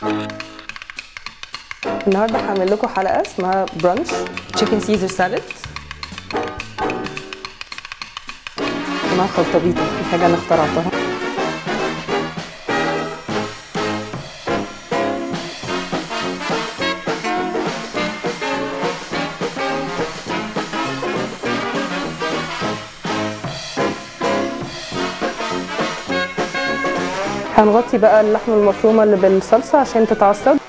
النهارده هعمل لكم حلقه اسمها برانش تشيكن سيزر سالاد مع خلطبيطه دي حاجه انا اخترعتها هنغطي بقى اللحمه المفرومه اللي بالصلصه عشان تتعصب